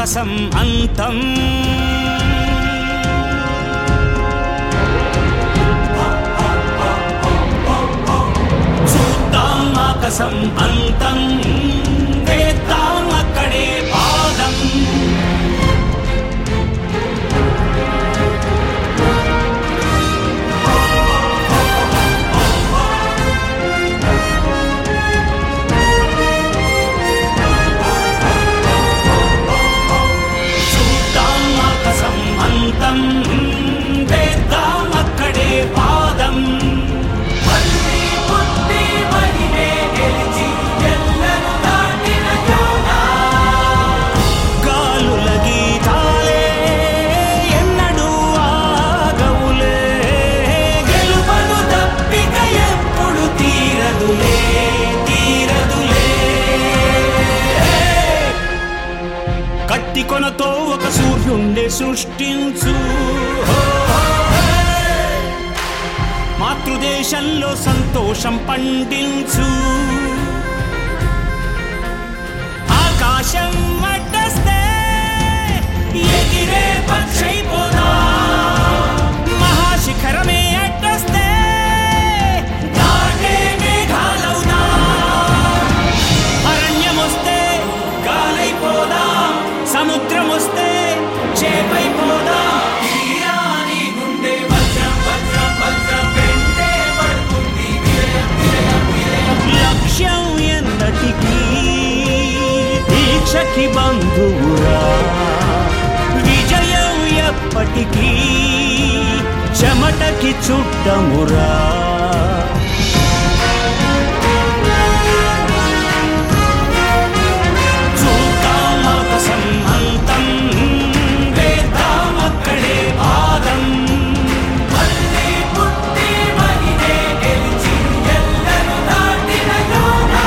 ఆకాశం అంతం చూద్దాం ఆకాశం అంతం వేద్దాం అక్కడే పాదం చూద్దాం ఆకాశం అంతం వేద్దాం అక్కడే పాదం మళ్ళీ పుట్టి మహినే గెలిచి ఎల్లరు దాటిన యోనా. గాలుల గీతాలే ఎన్నడూ ఆగవులే గెలుపను తప్పిక ఎప్పుడు తీరదులే తీరదులే కత్తి కొనతో ఒక సూర్యుండే సృష్టించు మాతృదేశంలో సంతోషం పండించు ఆకాశం అడ్డస్తే ఎగిరే పక్షైపోదా మహాశిఖరమే అడ్డస్తే దాటే మేఘాలవుదా అరణ్యమొస్తే గాలైపోదా సముద్రం వస్తే చేపైపోదా తీరాని గుండె వజ్రం వజ్రం వజ్రం వెంటే పడుతుంది విలయం విలయం విలయం లక్ష్యం ఎన్నటికీ దీక్షకి బంధువురా విజయం ఎప్పటికీ చెమటకి చుట్టమురా చూద్దాం ఆకాశం అంతం వేద్దాం అక్కడే పాదం మళ్ళీ పుట్టి మహినే గెలిచి ఎల్లరు దాటిన యోనా.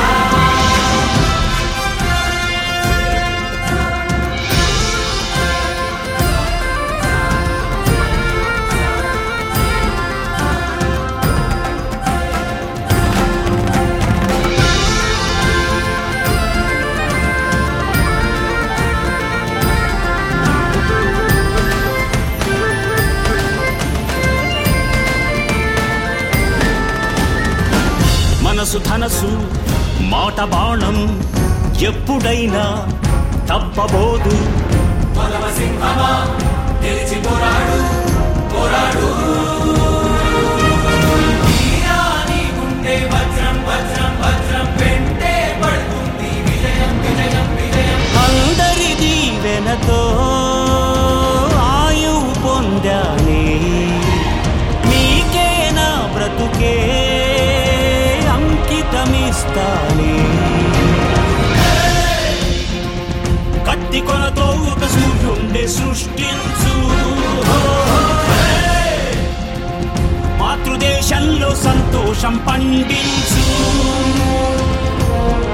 మనసు ధనసు మాట బాణం ఎప్పుడైనా తప్పబోదు అందరి దీవెనతో ఆయువు పొందానే నీకే నా బ్రతుకే అంకితమిస్తానే కత్తి కొనతో ఒక సూర్యుండే సృష్టించు మాతృదేశంలో సంతోషం పండించు